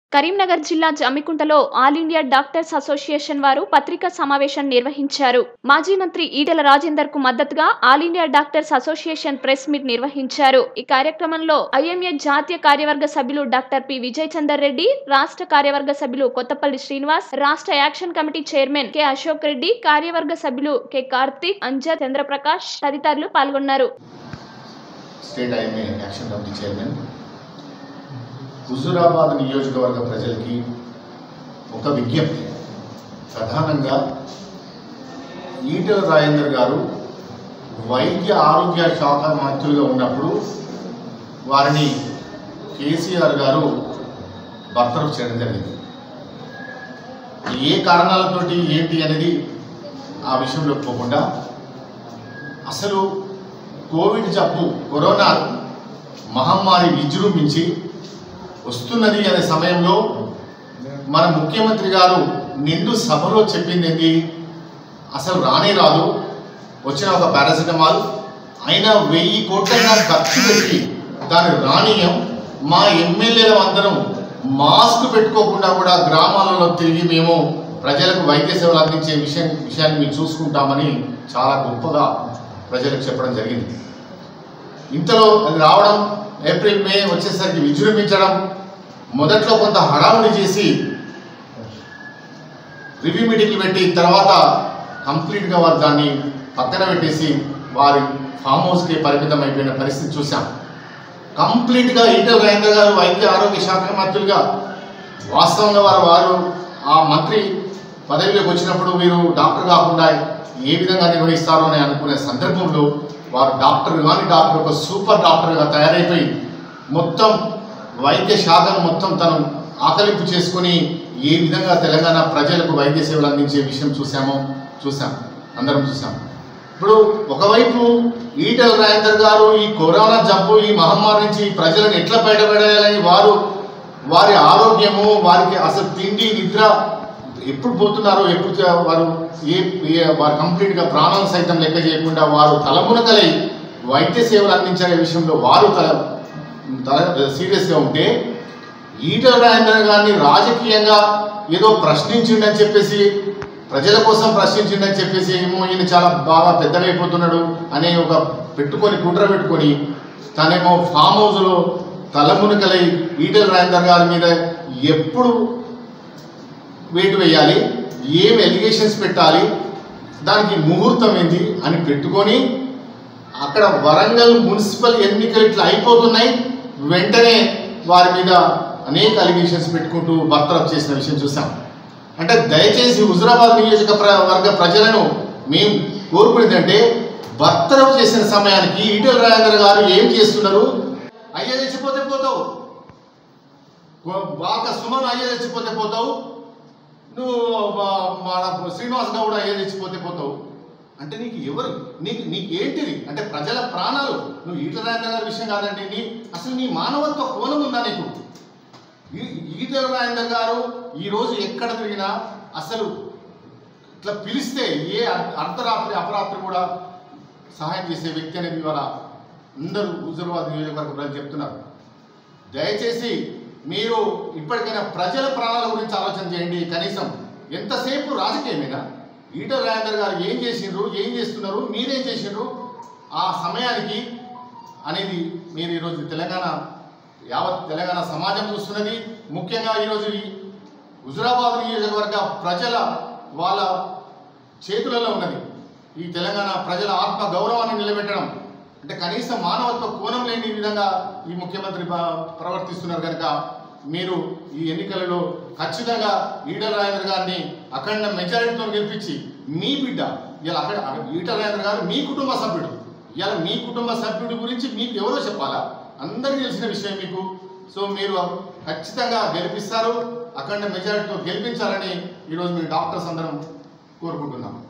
కరీంనగర్ జిల్లా జమ్మికుంటలో all India doctors association వారు పత్రికా సమావేశం నిర్వహించారు మాజీ మంత్రి ఈటెల రాజేందర్ కు మద్దతుగా all India doctors association press meet నిర్వహించారు ఈ కార్యక్రమంలో ఐఎంఏ జాతీయ కార్యవర్గ సభ్యులు డాక్టర్ పి విజయ్ చందర్ రెడ్డి రాష్ట్ర కార్యవర్గ సభ్యులు కొత్తపల్లి శ్రీనివాస్ రాష్ట్ర action committee chairman K Ashok Reddy కార్యవర్గ సభ్యులు కె కార్తిక్ అంజద్ చంద్రప్రకాష్ తదితరులు పాల్గొన్నారు state IMA action committee chairman Huzurabad నియోజకవర్గ ప్రజలకి ఒక విజ్ఞప్తి ప్రధానంగా ఈటెల రాజేందర్ గారు వైద్య ఆరోగ్య శాఖ మంత్రులుగా ఉన్నప్పుడు వారిని కేసీఆర్ గారు బర్తరఫ్ చేయడం జరిగింది ఏ కారణాలతోటి ఏంటి అనేది ఆ విషయంలో పోకుండా అసలు కోవిడ్ జబ్బు కరోనా మహమ్మారి విజృంభించి వస్తున్నది అనే సమయంలో మన ముఖ్యమంత్రి గారు నిండు సభలో చెప్పింది ఏంటి అసలు రానే రాదు వచ్చిన ఒక పారాసిటమాల్ అయినా వెయ్యి కోట్లైనా ఖర్చు పెట్టి దాని రాణీయం మా ఎమ్మెల్యేల అందరం మాస్క్ పెట్టుకోకుండా కూడా గ్రామాలలో తిరిగి మేము ప్రజలకు వైద్య సేవలు అందించే విషయం విషయాన్ని మేము చూసుకుంటామని చాలా గొప్పగా ప్రజలకు చెప్పడం జరిగింది ఇంతలో అది రావడం ఏప్రిల్ మే వచ్చేసరికి విజృంభించడం మొదట్లో కొంత హడావుడి చేసి రివ్యూ మీటింగ్లు పెట్టి తర్వాత కంప్లీట్గా వారు దాన్ని పక్కన పెట్టేసి వారి ఫామ్ హౌస్కి పరిమితం అయిపోయిన పరిస్థితి చూసాం కంప్లీట్గా ఈటల రాజేంద్ర గారు వైద్య ఆరోగ్య శాఖ మంత్రులుగా వాస్తవంగా వారు వారు ఆ మంత్రి పదవిలోకి వచ్చినప్పుడు మీరు డాక్టర్ కాకుండా ఏ విధంగా నిర్వహిస్తారో అని అనుకునే సందర్భంలో వారు డాక్టర్ కానీ డాక్టర్ ఒక సూపర్ డాక్టర్గా తయారైపోయి మొత్తం వైద్య శాఖను మొత్తం తను ఆకలింపు చేసుకుని ఏ విధంగా తెలంగాణ ప్రజలకు వైద్య సేవలు అందించే విషయం చూసామో చూసాం అందరం చూసాం ఇప్పుడు ఒకవైపు ఈటల రాజేందర్ గారు ఈ కరోనా జబ్బు ఈ మహమ్మారి నుంచి ప్రజలను ఎట్లా బయటపడేయాలని వారు వారి ఆరోగ్యము వారికి అసలు తిండి నిద్ర ఎప్పుడు పోతున్నారో ఎప్పుడు చే- వారు ఏ ఏ- వారు కంప్లీట్గా ప్రాణాలు సైతం లెక్క చేయకుండా వారు తలమునకలై వైద్య సేవలు అందించే విషయంలో వారు తల తల సీరియస్గా ఉంటే ఈటల రాజేంద్ర గారిని రాజకీయంగా ఏదో ప్రశ్నించిండని చెప్పేసి ప్రజల కోసం ప్రశ్నించిండని చెప్పేసి ఏమో ఈయన చాలా బాగా పెద్దగైపోతున్నాడు అనే ఒక పెట్టుకొని కుట్ర పెట్టుకొని తనేమో ఫామ్ హౌస్లో తలమునకలై ఈటల రాజేందర్ గారి మీద ఎప్పుడు వేటు వేయాలి ఏం ఎలిగేషన్స్ పెట్టాలి దానికి ముహూర్తం ఏంటి అని పెట్టుకొని అక్కడ వరంగల్ మున్సిపల్ ఎన్నికలు ఇట్లా అయిపోతున్నాయి వెంటనే వారి మీద అనేక అలిగేషన్స్ పెట్టుకుంటూ బర్తరఫ్ చేసిన విషయం చూసాం అంటే దయచేసి హుజరాబాద్ నియోజక ప్ర- వర్గ ప్రజలను మేము కోరుకునేది అంటే బర్తరఫ్ చేసిన సమయానికి ఈటెల రాజేంద్ర గారు ఏం చేస్తున్నారు అయ్యే తెచ్చిపోతే పోతావు బాక సుమన్ అయ్యే తెచ్చిపోతే పోతావు నువ్వు మా- మన శ్రీనివాస్ గౌడ అయ్యే తెచ్చిపోతే పోతావు అంటే నీకు ఎవరు నీకు నీకు ఏంటిది అంటే ప్రజల ప్రాణాలు నువ్వు ఈటల రాజేంద్ర గారి విషయం కాదండి నీ అసలు నీ మానవత్వ కోణం ఉందా నీకు ఈ- ఈటల రాజేంద్ర గారు ఈరోజు ఎక్కడ తిరిగినా అసలు ఇట్లా పిలిస్తే ఏ అర్ధ- అర్ధరాత్రి అపరాత్రి కూడా సహాయం చేసే వ్యక్తి అనేది ఇవాళ అందరూ హుజురాబాద్ నియోజకవర్గ ప్రజలు చెప్తున్నారు దయచేసి మీరు ఇప్పటికైనా ప్రజల ప్రాణాల గురించి ఆలోచన చేయండి కనీసం ఎంతసేపు రాజకీయమేనా ఈటల రాజేందర్ గారు ఏం చేసిండ్రు ఏం చేస్తున్నారు మీరేం చేసిండ్రు ఆ సమయానికి అనేది మీరు ఈరోజు తెలంగాణ యావత్ తెలంగాణ సమాజం చూస్తున్నది ముఖ్యంగా ఈరోజు ఈ హుజురాబాద్ నియోజకవర్గ ప్రజల వాళ్ళ చేతులలో ఉన్నది ఈ తెలంగాణ ప్రజల ఆత్మ గౌరవాన్ని నిలబెట్టడం అంటే కనీసం మానవత్వ కోణం లేని విధంగా ఈ ముఖ్యమంత్రి ప- ప్రవర్తిస్తున్నారు కనుక మీరు ఈ ఎన్నికలలో ఖచ్చితంగా ఈటల రాజేంద్ర గారిని అఖండ మెజారిటీతో గెలిపించి మీ బిడ్డ ఇలా అక్కడ ఈటల రాజేంద్ర గారు మీ కుటుంబ సభ్యుడు ఇలా మీ కుటుంబ సభ్యుడి గురించి మీకు ఎవరో చెప్పాలా అందరికీ తెలిసిన విషయం మీకు సో మీరు ఖచ్చితంగా గెలిపిస్తారు అఖండ మెజారిటీతో గెలిపించాలని ఈరోజు మీ డాక్టర్స్ అందరం కోరుకుంటున్నాం